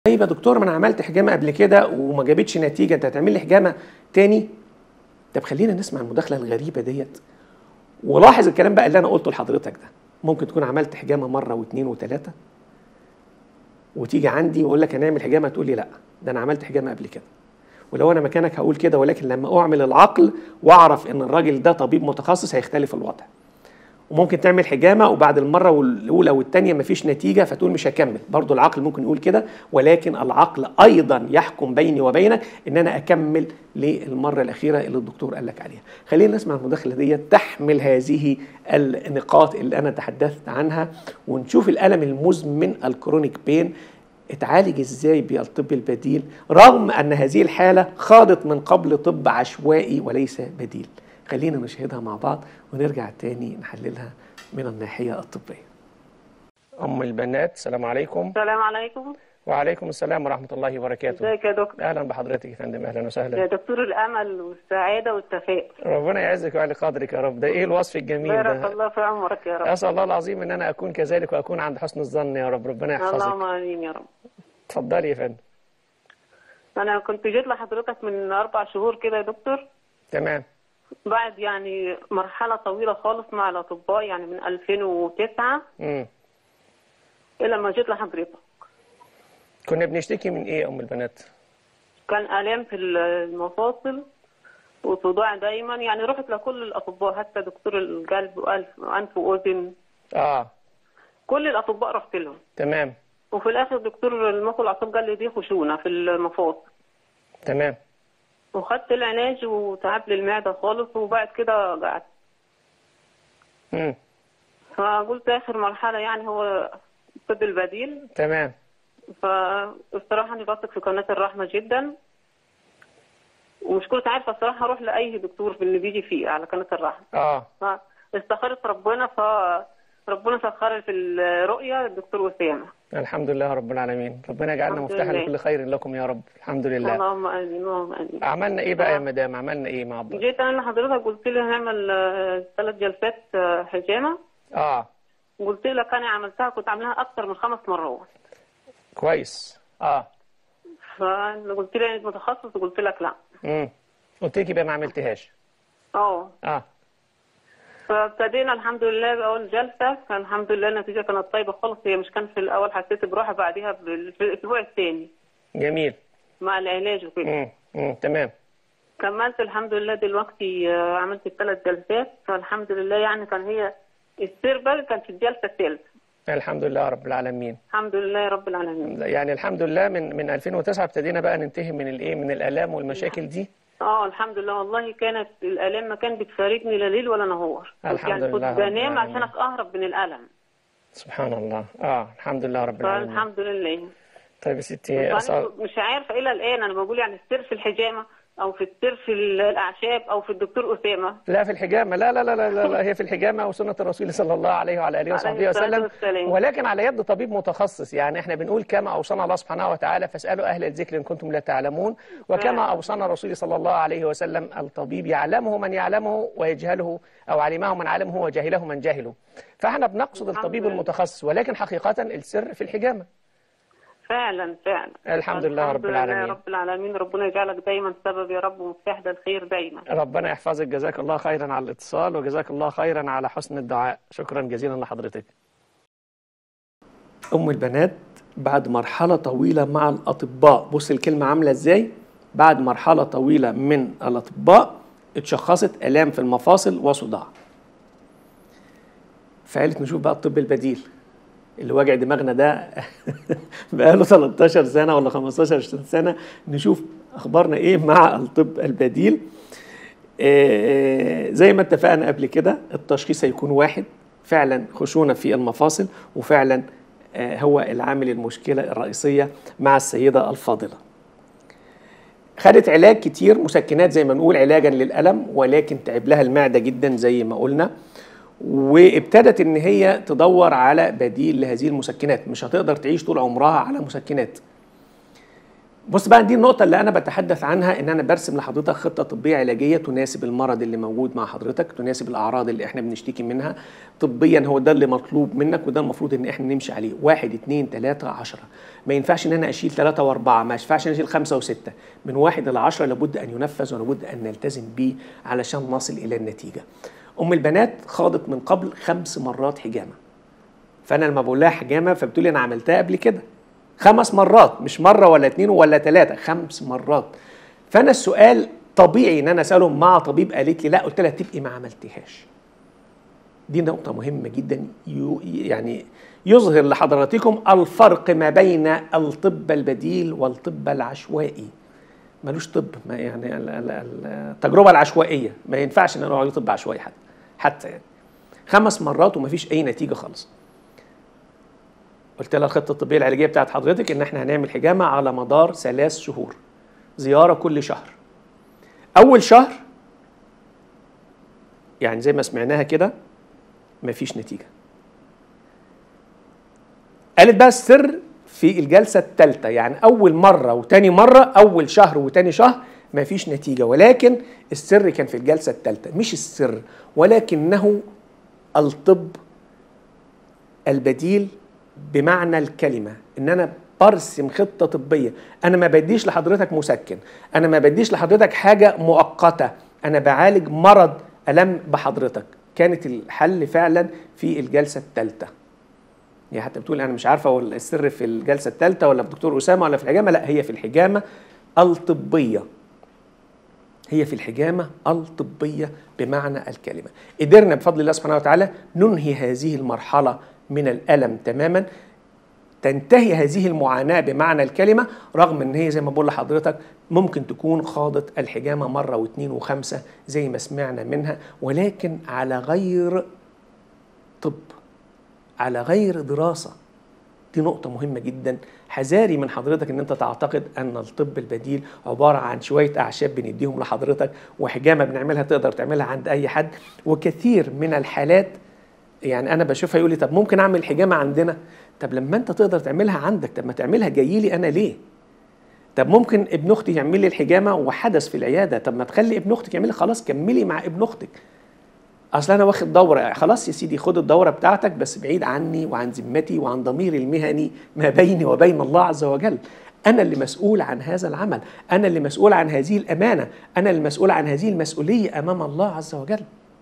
طيب يا دكتور ما انا عملت حجامه قبل كده وما جابتش نتيجه انت هتعمل لي حجامه تاني طب خلينا نسمع المداخله الغريبه ديت ولاحظ الكلام بقى اللي انا قلته لحضرتك ده ممكن تكون عملت حجامه مره واثنين وثلاثه وتيجي عندي واقول لك هنعمل حجامه تقول لي لا ده انا عملت حجامه قبل كده ولو انا مكانك هقول كده ولكن لما اعمل العقل واعرف ان الراجل ده طبيب متخصص هيختلف الوضع وممكن تعمل حجامه وبعد المره الاولى والثانيه مفيش نتيجه فتقول مش هكمل برضو العقل ممكن يقول كده ولكن العقل ايضا يحكم بيني وبينك ان انا اكمل للمره الاخيره اللي الدكتور قال لك عليها خلينا نسمع المداخله دي تحمل هذه النقاط اللي انا تحدثت عنها ونشوف الالم المزمن الكرونيك بين اتعالج ازاي بالطب البديل رغم ان هذه الحاله خاضت من قبل طب عشوائي وليس بديل خلينا نشاهدها مع بعض ونرجع تاني نحللها من الناحية الطبية أم البنات السلام عليكم السلام عليكم وعليكم السلام ورحمة الله وبركاته ازيك يا دكتور أهلا بحضرتك يا فندم أهلا يا وسهلا دكتور الامل والسعاده والتفاؤل ربنا يعزك ويعلي قدرك يا رب ده إيه الوصف الجميل بارك ده الله في عمرك يا رب أسأل الله العظيم إن أنا أكون كذلك وأكون عند حسن الظن يا رب ربنا اللهم يحفظك امين يا رب اتفضلي يا فندم انا كنت جيت لحضرتك من اربع شهور كده يا دكتور تمام بعد يعني مرحله طويله خالص مع الاطباء يعني من 2009 امم الى ما جيت لحضرتك كنا بنشتكي من إيه يا أم البنات كان الام في المفاصل وصداع دايما يعني رحت لكل الاطباء حتى دكتور القلب وانف وأنف واذن آه كل الاطباء رحت لهم تمام وفي الاخر دكتور المخ والاعصاب قال لي دي خشونه في المفاصل تمام وخدت العلاج وتعب لي المعدة خالص وبعد كده قعدت امم فقلت آخر مرحلة يعني هو الطب البديل تمام فالصراحة أنا بثق في قناة الرحمة جدا ومش كنت عارفة الصراحة أروح لأي دكتور في اللي بيجي فيه على قناة الرحمة آه فاستخرت ربنا فربنا سخر لي في الرؤية الدكتور وسامة الحمد لله رب العالمين ربنا يجعلنا الحمد مفتاحا لله. لكل خير لكم يا رب الحمد لله اللهم آمين اللهم آمين عملنا ايه بقى يا آه. مدام عملنا ايه مع بعض جيت أنا لحضرتك قلت لي هنعمل آه، ثلاث جلسات آه، حجامة اه قلت لك انا عملتها كنت عاملاها اكتر من خمس مرات كويس اه فقلت لي انت متخصص قلت لك لا امم قلت لك يبقى ما عملتهاش اه اه فابتدينا الحمد لله باول جلسه فالحمد لله النتيجه كانت طيبه خالص هي مش كان في الاول حسيت براحه بعدها بال- في الاسبوع الثاني جميل مع العلاج وكده امم امم تمام كملت الحمد لله دلوقتي آه، عملت الثلاث جلسات فالحمد لله يعني كان هي السيربل كان في الجلسه الثالثه الحمد لله رب العالمين الحمد لله يا رب العالمين يعني الحمد لله من من 2009 ابتدينا بقى ننتهي من الايه من الالام والمشاكل دي اه الحمد لله والله كانت الالام ما كانت بتفارقني لا ليل ولا نهار كنت الحمد يعني كنت لله رب بنام العالمين. عشان اهرب من الالم سبحان الله اه الحمد لله رب العالمين فالحمد لله طيب يا ستي فأنا أصل... مش عارفه الى الان انا بقول يعني السر في الحجامه او في السر في الاعشاب او في الدكتور اسامه لا في الحجامة لا لا لا لا, لا, لا هي في الحجامة وسنة الرسول صلى الله عليه وعلى آله وصحبه عليه الصلاة وسلم والسلام. ولكن على يد طبيب متخصص يعني احنا بنقول كما أوصانا الله سبحانه وتعالى فاسألوا أهل الذكر إن كنتم لا تعلمون وكما نعم. أوصانا الرسول صلى الله عليه وسلم الطبيب يعلمه من يعلمه ويجهله أو علمه من علمه وجهله من جهله فاحنا بنقصد الحمد الطبيب لله. المتخصص ولكن حقيقة السر في الحجامة فعلا فعلا الحمد لله رب العالمين. الحمد لله رب العالمين ربنا يجعلك دايما سبب يا رب ومفتاح للخير دايما ربنا يحفظك جزاك الله خيرا على الاتصال وجزاك الله خيرا على حسن الدعاء شكرا جزيلا لحضرتك أم البنات بعد مرحلة طويلة مع الأطباء بص الكلمة عاملة إزاي بعد مرحلة طويلة من الأطباء اتشخصت آلام في المفاصل وصداع فقالت نشوف بقى الطب البديل اللي واجع دماغنا ده بقاله 13 سنة ولا 15 سنة نشوف أخبارنا إيه مع الطب البديل آه، زي ما اتفقنا قبل كده التشخيص هيكون واحد فعلا خشونة في المفاصل وفعلا آه، هو العامل المشكلة الرئيسية مع السيدة الفاضلة خدت علاج كتير مسكنات زي ما نقول علاجا للألم ولكن تعب لها المعدة جدا زي ما قلنا وابتدت ان هي تدور على بديل لهذه المسكنات مش هتقدر تعيش طول عمرها على مسكنات بص بقى دي النقطة اللي أنا بتحدث عنها إن أنا برسم لحضرتك خطة طبية علاجية تناسب المرض اللي موجود مع حضرتك، تناسب الأعراض اللي إحنا بنشتكي منها، طبيا هو ده اللي مطلوب منك وده المفروض إن إحنا نمشي عليه، واحد اتنين تلاتة عشرة، ما ينفعش إن أنا أشيل تلاتة وأربعة، ما ينفعش إن أشيل خمسة وستة، من واحد إلى عشرة لابد أن ينفذ ولابد أن نلتزم بيه علشان نصل إلى النتيجة. أم البنات خاضت من قبل خمس مرات حجامة. فأنا لما بقول لها حجامة فبتقول لي أنا عملتها قبل كده. خمس مرات مش مره ولا اتنين ولا تلاته خمس مرات فانا السؤال طبيعي ان انا اساله مع طبيب قالت لي لا قلت لها تبقي ما عملتهاش دي نقطة مهمة جدا يو يعني يظهر لحضراتكم الفرق ما بين الطب البديل والطب العشوائي ملوش طب ما يعني ال- ال- ال- التجربة العشوائية ما ينفعش ان انا اقول عليه طب عشوائي حتى حتى يعني خمس مرات ومفيش اي نتيجة خالص قلت لها الخطه الطبيه العلاجيه بتاعت حضرتك ان احنا هنعمل حجامه على مدار ثلاث شهور زياره كل شهر اول شهر يعني زي ما سمعناها كده مفيش نتيجه قالت بقى السر في الجلسه الثالثه يعني اول مره وتاني مره اول شهر وتاني شهر مفيش نتيجه ولكن السر كان في الجلسه الثالثه مش السر ولكنه الطب البديل بمعنى الكلمة إن أنا برسم خطة طبية أنا ما بديش لحضرتك مسكن أنا ما بديش لحضرتك حاجة مؤقتة أنا بعالج مرض ألم بحضرتك كانت الحل فعلا في الجلسة الثالثة يعني حتى بتقول أنا مش عارفة هو السر في الجلسة الثالثة ولا في دكتور أسامة ولا في الحجامة لا هي في الحجامة الطبية هي في الحجامة الطبية بمعنى الكلمة قدرنا بفضل الله سبحانه وتعالى ننهي هذه المرحلة من الألم تماما تنتهي هذه المعاناة بمعنى الكلمة رغم ان هي زي ما بقول لحضرتك ممكن تكون خاضت الحجامة مرة واثنين وخمسة زي ما سمعنا منها ولكن على غير طب على غير دراسة دي نقطة مهمة جدا حذاري من حضرتك ان انت تعتقد ان الطب البديل عبارة عن شوية اعشاب بنديهم لحضرتك وحجامة بنعملها تقدر تعملها عند اي حد وكثير من الحالات يعني انا بشوفها يقول لي طب ممكن اعمل حجامة عندنا طب لما انت تقدر تعملها عندك طب ما تعملها جاي لي انا ليه طب ممكن ابن اختي يعمل لي الحجامة وحدث في العيادة طب ما تخلي ابن اختك يعمل لي خلاص كملي مع ابن اختك اصل انا واخد دوره خلاص يا سيدي خد الدوره بتاعتك بس بعيد عني وعن ذمتي وعن ضميري المهني ما بيني وبين الله عز وجل انا اللي مسؤول عن هذا العمل انا اللي مسؤول عن هذه الامانه انا اللي مسؤول عن هذه المسؤوليه امام الله عز وجل